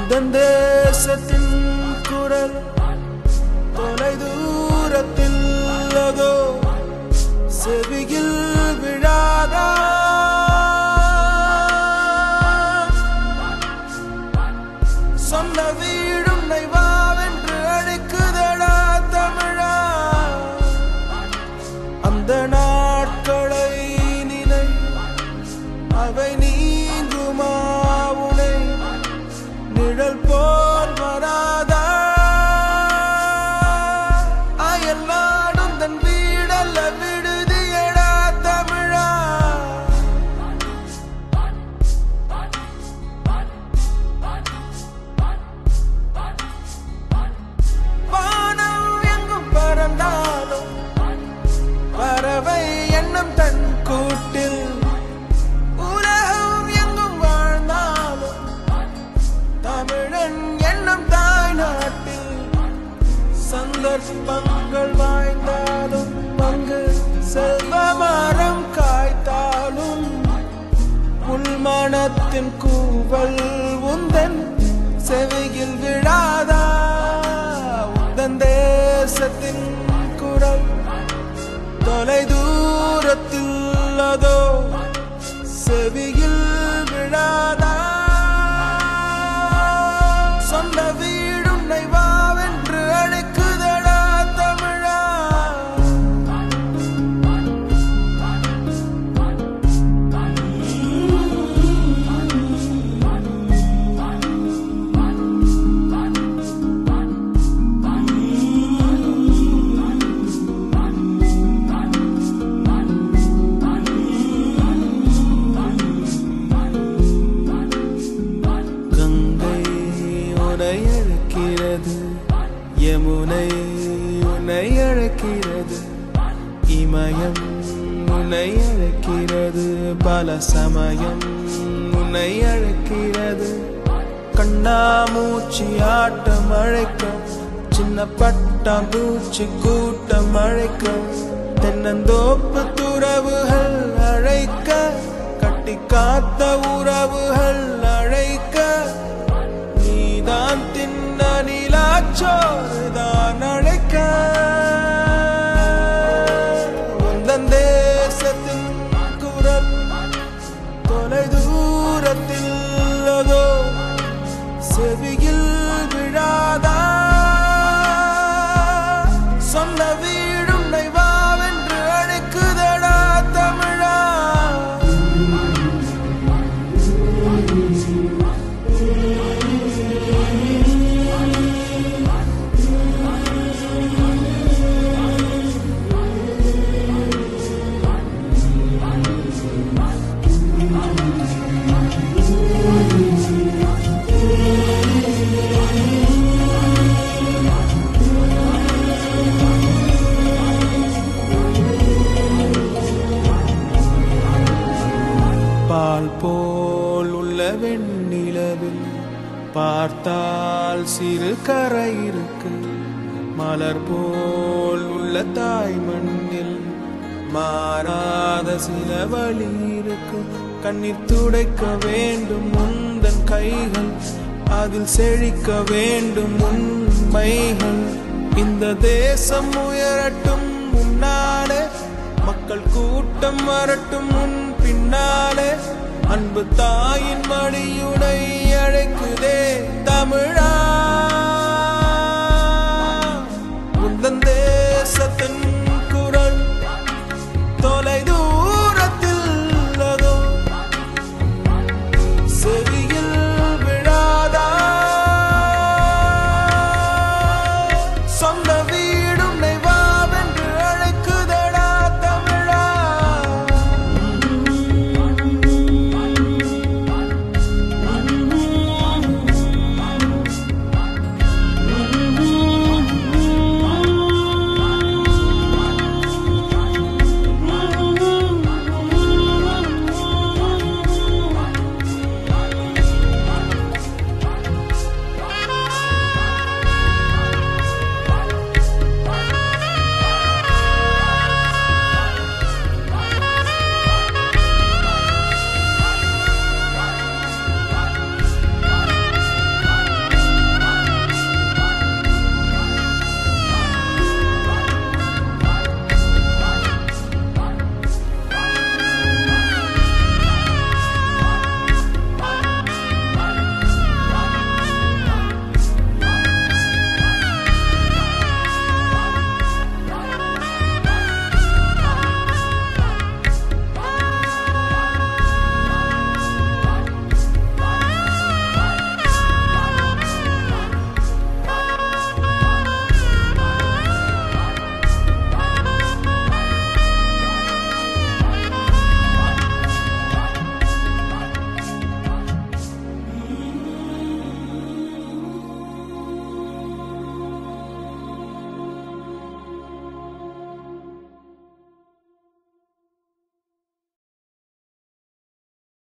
உந்தன் தேசத்தின் குரல் தொலை தூரத்தில் அதோ செவியில் விழாதா சொந்த வீடும் நைவாவென்று அழைக்குதடா தமிழா அந்த நாட்களை நினை அவை நீங்குமா உனை நிழல் போல் வராதா அயல் நாடும் தன் வீடல்ல விடுதியடா தமிழா வானம் எங்கும் பறந்தாலும் பறவை எண்ணம் தன் கூட்டில் உலகம் எங்கும் வாழ்ந்தாலும் தமிழன் எண்ணம் தாய் நாட்டில் சந்தர்ப்பங்கள் வாய்ந்தாலும் அங்கு செல்வ மரம் காய்த்தாலும் உள்மனத்தின் கூவல் உந்தன் செவியில் விழாதா உந்தன் தேசத்தின் குரல் தொலை தூரத்தில் அதோ செவியில் விழாதா சொந்த வீடும் நைவாவென்று அழைக்குதடா தமிழா கங்கை உனை அழைக்கிறது யமுனை உன்னை அழைக்கிறது இமயம் உன்னை அழைக்கிறது பல சமயம் உன்னை அழைக்கிறது கண்ணாமூச்சி ஆட்டம் அழைக்க சின்ன பட்டாம்பூச்சி கூட்டம் அழைக்க தென்னந்தோப்பு துறவுகள் அழைக்க கட்டி காத்த உறவுகள் அழைக்க நீதான் தின்ன நிலாச்சோறுதான் அழைக்க உந்தன் தேசத்தின் குரல் தொலை தூரத்தில் அதோ செவியில் விழாதா சொந்த வீடும் நைவாவென்று அழைக்குதடா தமிழா பால் போல் உள்ள வெண்ணிலவில் பார்த்தால் சிறு கரை இருக்கு மலர் போல் உள்ள தாய் மண்ணில் மாறாத சில வழி இருக்கு கண்ணீர் துடைக்க வேண்டும் முந்தன் கைகள் அதில் செழிக்க வேண்டும் உண்மைகள் இந்த தேசம் உயரட்டும் முன்னாலே மக்கள் கூட்டம் வரட்டும் முன் பின்னாலே அன்பு தாயின் மடியுடை அழைக்குதே தமிழா